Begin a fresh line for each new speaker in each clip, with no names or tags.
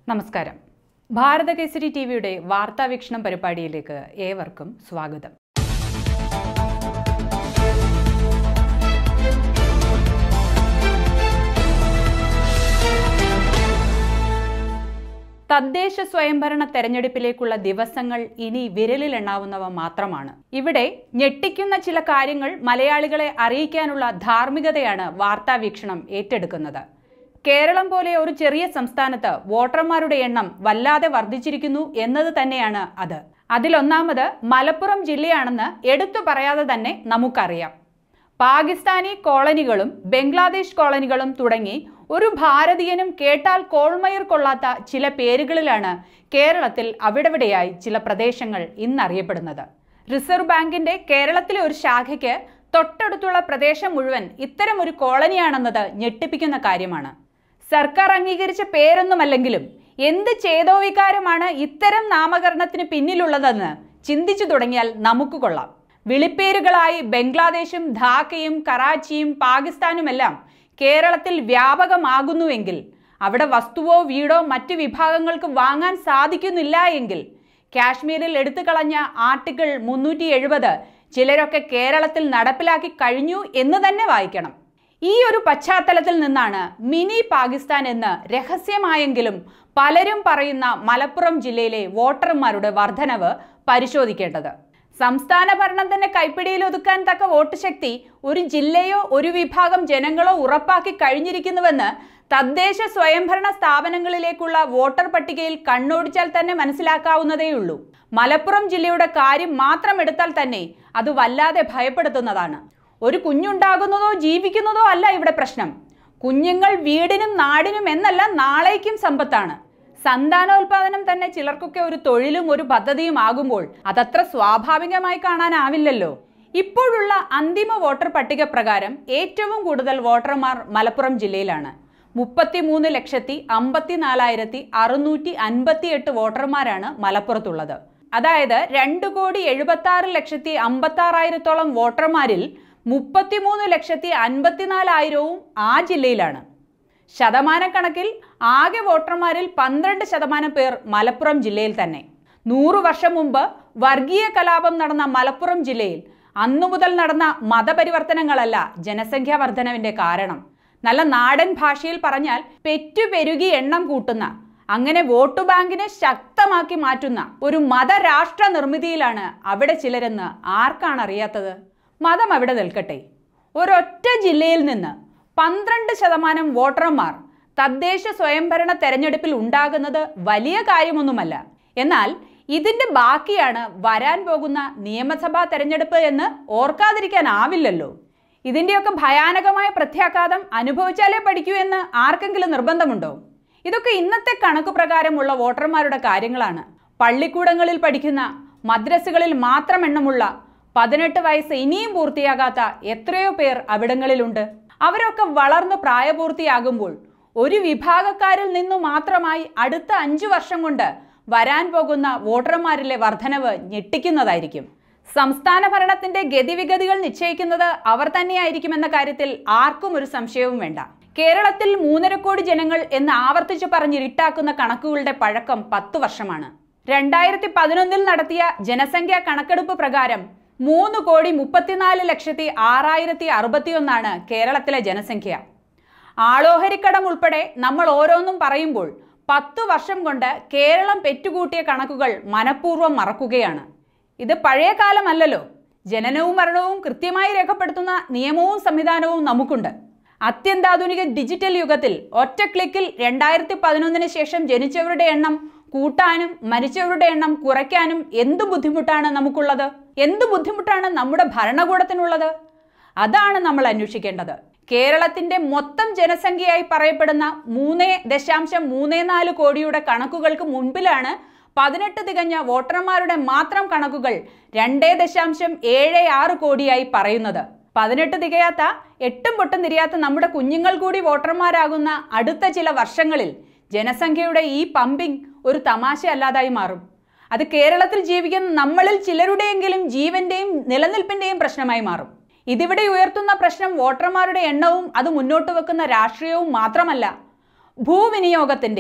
നമസ്കാരം ഭാരതകേസരി ടി വിയുടെ വാർത്താവീക്ഷണം പരിപാടിയിലേക്ക് ഏവർക്കും സ്വാഗതം തദ്ദേശ സ്വയംഭരണ തെരഞ്ഞെടുപ്പിലേക്കുള്ള ദിവസങ്ങൾ ഇനി വിരലിലെണ്ണാവുന്നവ മാത്രമാണ് ഇവിടെ ഞെട്ടിക്കുന്ന ചില കാര്യങ്ങൾ മലയാളികളെ അറിയിക്കാനുള്ള ധാർമ്മികതയാണ് വാർത്താവീക്ഷണം ഏറ്റെടുക്കുന്നത് കേരളം പോലെ ഒരു ചെറിയ സംസ്ഥാനത്ത് വോട്ടർമാരുടെ എണ്ണം വല്ലാതെ വർദ്ധിച്ചിരിക്കുന്നു എന്നത് തന്നെയാണ് അത് അതിലൊന്നാമത് മലപ്പുറം ജില്ലയാണെന്ന് എടുത്തു പറയാതെ തന്നെ നമുക്കറിയാം പാകിസ്ഥാനി കോളനികളും ബംഗ്ലാദേശ് കോളനികളും തുടങ്ങി ഒരു ഭാരതീയനും കേട്ടാൽ കോൾമയർ കൊള്ളാത്ത ചില പേരുകളിലാണ് കേരളത്തിൽ അവിടെവിടെയായി ചില പ്രദേശങ്ങൾ ഇന്നറിയപ്പെടുന്നത് റിസർവ് ബാങ്കിന്റെ കേരളത്തിലെ ഒരു ശാഖയ്ക്ക് തൊട്ടടുത്തുള്ള പ്രദേശം മുഴുവൻ ഇത്തരം ഒരു കോളനിയാണെന്നത് ഞെട്ടിപ്പിക്കുന്ന കാര്യമാണ് സർക്കാർ അംഗീകരിച്ച പേരൊന്നുമല്ലെങ്കിലും എന്ത് ചേതോവികാരമാണ് ഇത്തരം നാമകരണത്തിന് പിന്നിലുള്ളതെന്ന് ചിന്തിച്ചു തുടങ്ങിയാൽ നമുക്ക് കൊള്ളാം വിളിപ്പേരുകളായി ബംഗ്ലാദേശും ധാക്കയും കറാച്ചിയും പാകിസ്ഥാനുമെല്ലാം കേരളത്തിൽ വ്യാപകമാകുന്നുവെങ്കിൽ അവിടെ വസ്തുവോ വീടോ മറ്റ് വിഭാഗങ്ങൾക്ക് വാങ്ങാൻ സാധിക്കുന്നില്ല എങ്കിൽ കാശ്മീരിൽ എടുത്തു കളഞ്ഞ ആർട്ടിക്കിൾ മുന്നൂറ്റി എഴുപത് ചിലരൊക്കെ കേരളത്തിൽ നടപ്പിലാക്കി കഴിഞ്ഞു എന്ന് തന്നെ വായിക്കണം ഈ ഒരു പശ്ചാത്തലത്തിൽ നിന്നാണ് മിനി പാകിസ്ഥാൻ എന്ന് രഹസ്യമായെങ്കിലും പലരും പറയുന്ന മലപ്പുറം ജില്ലയിലെ വോട്ടർമാരുടെ വർധനവ് പരിശോധിക്കേണ്ടത് സംസ്ഥാന ഭരണം തന്നെ കൈപ്പിടിയിൽ ഒതുക്കാൻ തക്ക വോട്ട് ശക്തി ഒരു ജില്ലയോ ഒരു വിഭാഗം ജനങ്ങളോ ഉറപ്പാക്കി കഴിഞ്ഞിരിക്കുന്നുവെന്ന് തദ്ദേശ സ്വയംഭരണ സ്ഥാപനങ്ങളിലേക്കുള്ള വോട്ടർ പട്ടികയിൽ കണ്ണോടിച്ചാൽ തന്നെ മനസ്സിലാക്കാവുന്നതേയുള്ളൂ മലപ്പുറം ജില്ലയുടെ കാര്യം മാത്രം എടുത്താൽ തന്നെ അത് വല്ലാതെ ഭയപ്പെടുത്തുന്നതാണ് ഒരു കുഞ്ഞുണ്ടാകുന്നതോ ജീവിക്കുന്നതോ അല്ല ഇവിടെ പ്രശ്നം കുഞ്ഞുങ്ങൾ വീടിനും നാടിനും എന്നല്ല നാളേക്കും സമ്പത്താണ് സന്താനോൽപാദനം തന്നെ ചിലർക്കൊക്കെ ഒരു തൊഴിലും ഒരു പദ്ധതിയും ആകുമ്പോൾ അതത്ര സ്വാഭാവികമായി കാണാനാവില്ലല്ലോ ഇപ്പോഴുള്ള അന്തിമ വോട്ടർ പട്ടിക പ്രകാരം ഏറ്റവും കൂടുതൽ വോട്ടർമാർ മലപ്പുറം ജില്ലയിലാണ് മുപ്പത്തിമൂന്ന് ലക്ഷത്തി അമ്പത്തിനാലായിരത്തി അറുന്നൂറ്റി അൻപത്തി എട്ട് വോട്ടർമാരാണ് മലപ്പുറത്തുള്ളത് അതായത് രണ്ട് കോടി എഴുപത്തി ആറ് ലക്ഷത്തി അമ്പത്തി ആറായിരത്തോളം വോട്ടർമാരിൽ മുപ്പത്തിമൂന്ന് ലക്ഷത്തി അൻപത്തിനാലായിരവും ആ ജില്ലയിലാണ് ശതമാനക്കണക്കിൽ ആകെ വോട്ടർമാരിൽ പന്ത്രണ്ട് ശതമാനം പേർ മലപ്പുറം ജില്ലയിൽ തന്നെ നൂറു വർഷം മുമ്പ് വർഗീയ കലാപം നടന്ന മലപ്പുറം ജില്ലയിൽ അന്നു മുതൽ നടന്ന മതപരിവർത്തനങ്ങളല്ല ജനസംഖ്യാ വർധനവിന്റെ കാരണം നല്ല നാടൻ ഭാഷയിൽ പറഞ്ഞാൽ പെറ്റുപെരുകി എണ്ണം കൂട്ടുന്ന അങ്ങനെ വോട്ടു ബാങ്കിനെ ശക്തമാക്കി മാറ്റുന്ന ഒരു മതരാഷ്ട്ര നിർമ്മിതിയിലാണ് അവിടെ ചിലരെന്ന് ആർക്കാണ് അറിയാത്തത് മതം അവിടെ നിൽക്കട്ടെ ഒരൊറ്റ ജില്ലയിൽ നിന്ന് പന്ത്രണ്ട് ശതമാനം വോട്ടർമാർ തദ്ദേശ സ്വയംഭരണ തെരഞ്ഞെടുപ്പിൽ ഉണ്ടാകുന്നത് വലിയ കാര്യമൊന്നുമല്ല എന്നാൽ ഇതിന്റെ ബാക്കിയാണ് വരാൻ പോകുന്ന നിയമസഭാ തെരഞ്ഞെടുപ്പ് എന്ന് ഓർക്കാതിരിക്കാനാവില്ലല്ലോ ഇതിന്റെയൊക്കെ ഭയാനകമായ പ്രത്യാഘാതം അനുഭവിച്ചാലേ പഠിക്കൂ എന്ന് ആർക്കെങ്കിലും നിർബന്ധമുണ്ടോ ഇതൊക്കെ ഇന്നത്തെ കണക്ക് പ്രകാരമുള്ള വോട്ടർമാരുടെ കാര്യങ്ങളാണ് പള്ളിക്കൂടങ്ങളിൽ പഠിക്കുന്ന മദ്രസകളിൽ മാത്രം എണ്ണമുള്ള പതിനെട്ട് വയസ്സ് ഇനിയും പൂർത്തിയാകാത്ത എത്രയോ പേർ അവിടങ്ങളിലുണ്ട് അവരൊക്കെ വളർന്ന് പ്രായപൂർത്തിയാകുമ്പോൾ ഒരു വിഭാഗക്കാരിൽ നിന്നു മാത്രമായി അടുത്ത അഞ്ചു വർഷം കൊണ്ട് വരാൻ പോകുന്ന വോട്ടർമാരിലെ വർധനവ് ഞെട്ടിക്കുന്നതായിരിക്കും സംസ്ഥാന ഭരണത്തിന്റെ ഗതിവിഗതികൾ നിശ്ചയിക്കുന്നത് അവർ തന്നെയായിരിക്കുമെന്ന കാര്യത്തിൽ ആർക്കും ഒരു സംശയവും വേണ്ട കേരളത്തിൽ മൂന്നര കോടി ജനങ്ങൾ എന്ന് ആവർത്തിച്ചു പറഞ്ഞിരിട്ടാക്കുന്ന കണക്കുകളുടെ പഴക്കം പത്തു വർഷമാണ് രണ്ടായിരത്തി പതിനൊന്നിൽ നടത്തിയ ജനസംഖ്യാ കണക്കെടുപ്പ് പ്രകാരം മൂന്ന് കോടി മുപ്പത്തിനാല് ലക്ഷത്തി ആറായിരത്തി അറുപത്തിയൊന്നാണ് കേരളത്തിലെ ജനസംഖ്യ ആളോഹരിക്കടം ഉൾപ്പെടെ നമ്മൾ ഓരോന്നും പറയുമ്പോൾ പത്തു വർഷം കൊണ്ട് കേരളം പെറ്റുകൂട്ടിയ കണക്കുകൾ മനഃപൂർവ്വം മറക്കുകയാണ് ഇത് പഴയ കാലമല്ലല്ലോ ജനനവും മരണവും കൃത്യമായി രേഖപ്പെടുത്തുന്ന നിയമവും സംവിധാനവും നമുക്കുണ്ട് അത്യന്താധുനിക ഡിജിറ്റൽ യുഗത്തിൽ ഒറ്റ ക്ലിക്കിൽ രണ്ടായിരത്തി പതിനൊന്നിന് ശേഷം ജനിച്ചവരുടെ എണ്ണം കൂട്ടാനും മരിച്ചവരുടെ എണ്ണം കുറയ്ക്കാനും എന്തു ബുദ്ധിമുട്ടാണ് നമുക്കുള്ളത് എന്തു ബുദ്ധിമുട്ടാണ് നമ്മുടെ ഭരണകൂടത്തിനുള്ളത് അതാണ് നമ്മൾ അന്വേഷിക്കേണ്ടത് കേരളത്തിന്റെ മൊത്തം ജനസംഖ്യയായി പറയപ്പെടുന്ന മൂന്ന് ദശാംശം മൂന്ന് നാല് കോടിയുടെ കണക്കുകൾക്ക് മുൻപിലാണ് പതിനെട്ട് തികഞ്ഞ വോട്ടർമാരുടെ മാത്രം കണക്കുകൾ രണ്ടേ ദശാംശം ഏഴ് ആറ് കോടിയായി പറയുന്നത് പതിനെട്ട് തികയാത്ത എട്ടും പൊട്ടും തിരിയാത്ത നമ്മുടെ കുഞ്ഞുങ്ങൾ കൂടി വോട്ടർമാരാകുന്ന അടുത്ത ചില വർഷങ്ങളിൽ ജനസംഖ്യയുടെ ഈ പമ്പിംഗ് ഒരു തമാശ അല്ലാതായി മാറും അത് കേരളത്തിൽ ജീവിക്കുന്ന നമ്മളിൽ ചിലരുടെയെങ്കിലും ജീവന്റെയും നിലനിൽപ്പിന്റെയും പ്രശ്നമായി മാറും ഇതിവിടെ ഉയർത്തുന്ന പ്രശ്നം വോട്ടർമാരുടെ എണ്ണവും അത് മുന്നോട്ട് വെക്കുന്ന രാഷ്ട്രീയവും മാത്രമല്ല ഭൂവിനിയോഗത്തിന്റെ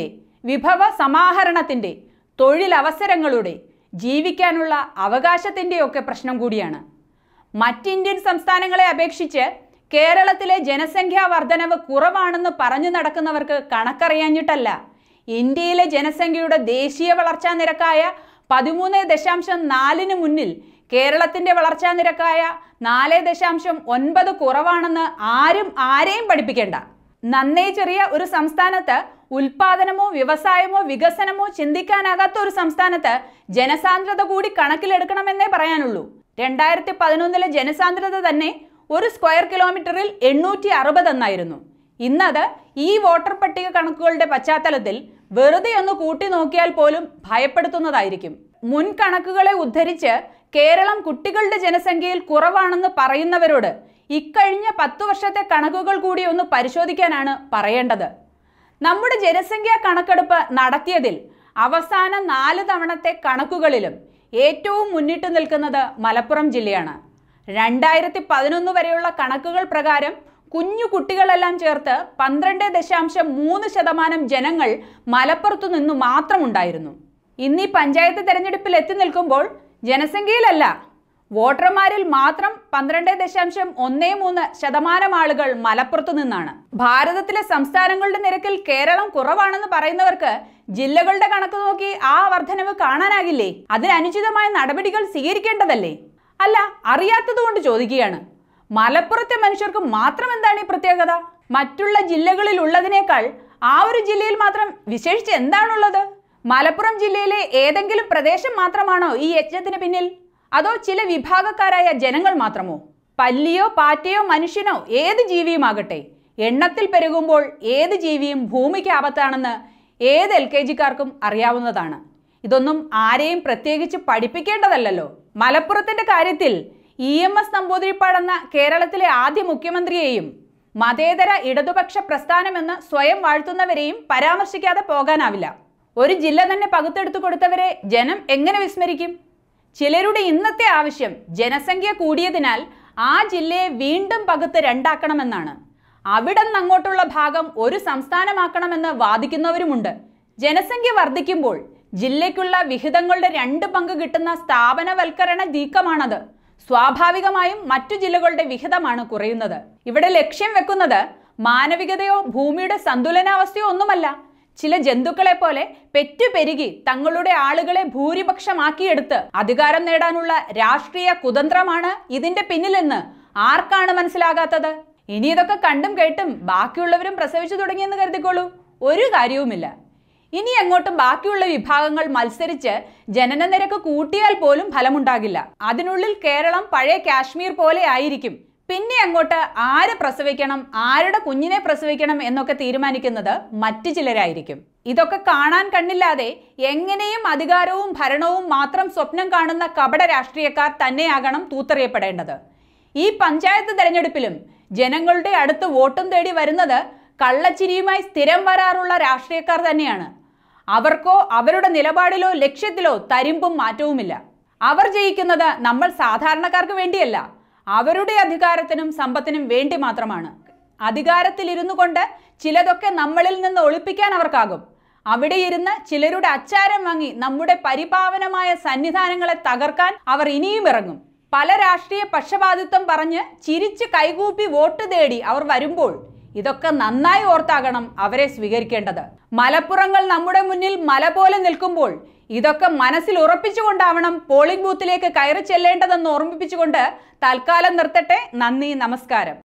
വിഭവ സമാഹരണത്തിന്റെ തൊഴിലവസരങ്ങളുടെ ജീവിക്കാനുള്ള അവകാശത്തിൻ്റെയൊക്കെ പ്രശ്നം കൂടിയാണ് മറ്റിന്ത്യൻ സംസ്ഥാനങ്ങളെ അപേക്ഷിച്ച് കേരളത്തിലെ ജനസംഖ്യാ വർധനവ് കുറവാണെന്ന് പറഞ്ഞു നടക്കുന്നവർക്ക് കണക്കറിയാഞ്ഞിട്ടല്ല ഇന്ത്യയിലെ ജനസംഖ്യയുടെ ദേശീയ വളർച്ചാ നിരക്കായ പതിമൂന്ന് ദശാംശം നാലിന് മുന്നിൽ കേരളത്തിന്റെ വളർച്ചാ നിരക്കായ നാല് ദശാംശം ഒൻപത് കുറവാണെന്ന് ആരും ആരെയും പഠിപ്പിക്കേണ്ട നന്നേ ചെറിയ ഒരു സംസ്ഥാനത്ത് ഉൽപാദനമോ വ്യവസായമോ വികസനമോ ചിന്തിക്കാനാകാത്ത ഒരു സംസ്ഥാനത്ത് ജനസാന്ദ്രത കൂടി കണക്കിലെടുക്കണമെന്നേ പറയാനുള്ളൂ രണ്ടായിരത്തി പതിനൊന്നിലെ ജനസാന്ദ്രത തന്നെ ഒരു സ്ക്വയർ കിലോമീറ്ററിൽ എണ്ണൂറ്റി അറുപത് എന്നായിരുന്നു ഇന്നത് ഈ വോട്ടർ പട്ടിക കണക്കുകളുടെ പശ്ചാത്തലത്തിൽ വെറുതെ ഒന്ന് കൂട്ടി നോക്കിയാൽ പോലും ഭയപ്പെടുത്തുന്നതായിരിക്കും മുൻ കണക്കുകളെ ഉദ്ധരിച്ച് കേരളം കുട്ടികളുടെ ജനസംഖ്യയിൽ കുറവാണെന്ന് പറയുന്നവരോട് ഇക്കഴിഞ്ഞ പത്തു വർഷത്തെ കണക്കുകൾ കൂടി ഒന്ന് പരിശോധിക്കാനാണ് പറയേണ്ടത് നമ്മുടെ ജനസംഖ്യാ കണക്കെടുപ്പ് നടത്തിയതിൽ അവസാന നാല് തവണത്തെ കണക്കുകളിലും ഏറ്റവും മുന്നിട്ട് നിൽക്കുന്നത് മലപ്പുറം ജില്ലയാണ് രണ്ടായിരത്തി പതിനൊന്ന് വരെയുള്ള കണക്കുകൾ പ്രകാരം കുഞ്ഞു കുട്ടികളെല്ലാം ചേർത്ത് പന്ത്രണ്ട് ദശാംശം മൂന്ന് ശതമാനം ജനങ്ങൾ മലപ്പുറത്തു നിന്നു മാത്രമുണ്ടായിരുന്നു ഇന്ന് ഈ പഞ്ചായത്ത് തെരഞ്ഞെടുപ്പിൽ എത്തി നിൽക്കുമ്പോൾ ജനസംഖ്യയിലല്ല വോട്ടർമാരിൽ മാത്രം പന്ത്രണ്ട് ദശാംശം ഒന്നേ മൂന്ന് ശതമാനം ആളുകൾ മലപ്പുറത്തു നിന്നാണ് ഭാരതത്തിലെ സംസ്ഥാനങ്ങളുടെ നിരക്കിൽ കേരളം കുറവാണെന്ന് പറയുന്നവർക്ക് ജില്ലകളുടെ കണക്ക് നോക്കി ആ വർധനവ് കാണാനാകില്ലേ അതിനനുചിതമായ നടപടികൾ സ്വീകരിക്കേണ്ടതല്ലേ അല്ല അറിയാത്തത് കൊണ്ട് ചോദിക്കുകയാണ് മലപ്പുറത്തെ മനുഷ്യർക്ക് മാത്രം എന്താണ് ഈ പ്രത്യേകത മറ്റുള്ള ജില്ലകളിൽ ഉള്ളതിനേക്കാൾ ആ ഒരു ജില്ലയിൽ മാത്രം വിശേഷിച്ച് എന്താണുള്ളത് മലപ്പുറം ജില്ലയിലെ ഏതെങ്കിലും പ്രദേശം മാത്രമാണോ ഈ യജ്ഞത്തിന് പിന്നിൽ അതോ ചില വിഭാഗക്കാരായ ജനങ്ങൾ മാത്രമോ പല്ലിയോ പാറ്റയോ മനുഷ്യനോ ഏത് ജീവിയുമാകട്ടെ എണ്ണത്തിൽ പെരുകുമ്പോൾ ഏത് ജീവിയും ഭൂമിക്ക് ആപത്താണെന്ന് ഏത് എൽ കെ ജിക്കാർക്കും അറിയാവുന്നതാണ് ഇതൊന്നും ആരെയും പ്രത്യേകിച്ച് പഠിപ്പിക്കേണ്ടതല്ലല്ലോ മലപ്പുറത്തിന്റെ കാര്യത്തിൽ ഇ എം എസ് നമ്പൂതിരിപ്പാടെന്ന കേരളത്തിലെ ആദ്യ മുഖ്യമന്ത്രിയെയും മതേതര ഇടതുപക്ഷ പ്രസ്ഥാനമെന്ന് സ്വയം വാഴ്ത്തുന്നവരെയും പരാമർശിക്കാതെ പോകാനാവില്ല ഒരു ജില്ല തന്നെ പകുത്തെടുത്തു കൊടുത്തവരെ ജനം എങ്ങനെ വിസ്മരിക്കും ചിലരുടെ ഇന്നത്തെ ആവശ്യം ജനസംഖ്യ കൂടിയതിനാൽ ആ ജില്ലയെ വീണ്ടും പകുത്ത് രണ്ടാക്കണമെന്നാണ് അവിടെ നിന്ന് അങ്ങോട്ടുള്ള ഭാഗം ഒരു സംസ്ഥാനമാക്കണമെന്ന് വാദിക്കുന്നവരുമുണ്ട് ജനസംഖ്യ വർദ്ധിക്കുമ്പോൾ ജില്ലയ്ക്കുള്ള വിഹിതങ്ങളുടെ രണ്ട് പങ്ക് കിട്ടുന്ന സ്ഥാപനവൽക്കരണ നീക്കമാണത് സ്വാഭാവികമായും മറ്റു ജില്ലകളുടെ വിഹിതമാണ് കുറയുന്നത് ഇവിടെ ലക്ഷ്യം വെക്കുന്നത് മാനവികതയോ ഭൂമിയുടെ സന്തുലനാവസ്ഥയോ ഒന്നുമല്ല ചില ജന്തുക്കളെ പോലെ പെറ്റുപെരുകി തങ്ങളുടെ ആളുകളെ ഭൂരിപക്ഷമാക്കിയെടുത്ത് അധികാരം നേടാനുള്ള രാഷ്ട്രീയ കുതന്ത്രമാണ് ഇതിന്റെ പിന്നിലെന്ന് ആർക്കാണ് മനസ്സിലാകാത്തത് ഇനി ഇതൊക്കെ കണ്ടും കേട്ടും ബാക്കിയുള്ളവരും പ്രസവിച്ചു തുടങ്ങിയെന്ന് കരുതിക്കോളൂ ഒരു കാര്യവുമില്ല ഇനി അങ്ങോട്ടും ബാക്കിയുള്ള വിഭാഗങ്ങൾ മത്സരിച്ച് ജനന നിരക്ക് കൂട്ടിയാൽ പോലും ഫലമുണ്ടാകില്ല അതിനുള്ളിൽ കേരളം പഴയ കാശ്മീർ പോലെ ആയിരിക്കും പിന്നെ അങ്ങോട്ട് ആര് പ്രസവിക്കണം ആരുടെ കുഞ്ഞിനെ പ്രസവിക്കണം എന്നൊക്കെ തീരുമാനിക്കുന്നത് മറ്റു ചിലരായിരിക്കും ഇതൊക്കെ കാണാൻ കണ്ണില്ലാതെ എങ്ങനെയും അധികാരവും ഭരണവും മാത്രം സ്വപ്നം കാണുന്ന കപട രാഷ്ട്രീയക്കാർ തന്നെയാകണം തൂത്തെറിയപ്പെടേണ്ടത് ഈ പഞ്ചായത്ത് തെരഞ്ഞെടുപ്പിലും ജനങ്ങളുടെ അടുത്ത് വോട്ടും തേടി വരുന്നത് കള്ളച്ചിരിയുമായി സ്ഥിരം വരാറുള്ള രാഷ്ട്രീയക്കാർ തന്നെയാണ് അവർക്കോ അവരുടെ നിലപാടിലോ ലക്ഷ്യത്തിലോ തരിമ്പും മാറ്റവുമില്ല അവർ ജയിക്കുന്നത് നമ്മൾ സാധാരണക്കാർക്ക് വേണ്ടിയല്ല അവരുടെ അധികാരത്തിനും സമ്പത്തിനും വേണ്ടി മാത്രമാണ് അധികാരത്തിലിരുന്നു കൊണ്ട് ചിലതൊക്കെ നമ്മളിൽ നിന്ന് ഒളിപ്പിക്കാൻ അവർക്കാകും അവിടെ ഇരുന്ന് ചിലരുടെ അച്ചാരം വാങ്ങി നമ്മുടെ പരിപാവനമായ സന്നിധാനങ്ങളെ തകർക്കാൻ അവർ ഇനിയും ഇറങ്ങും പല രാഷ്ട്രീയ പക്ഷപാതിത്വം പറഞ്ഞ് ചിരിച്ച് കൈകൂപ്പി വോട്ട് തേടി അവർ വരുമ്പോൾ ഇതൊക്കെ നന്നായി ഓർത്താകണം അവരെ സ്വീകരിക്കേണ്ടത് മലപ്പുറങ്ങൾ നമ്മുടെ മുന്നിൽ മല പോലെ നിൽക്കുമ്പോൾ ഇതൊക്കെ മനസ്സിൽ ഉറപ്പിച്ചുകൊണ്ടാവണം പോളിംഗ് ബൂത്തിലേക്ക് കയറി ചെല്ലേണ്ടതെന്ന് ഓർമ്മിപ്പിച്ചുകൊണ്ട് തൽക്കാലം നിർത്തട്ടെ നന്ദി നമസ്കാരം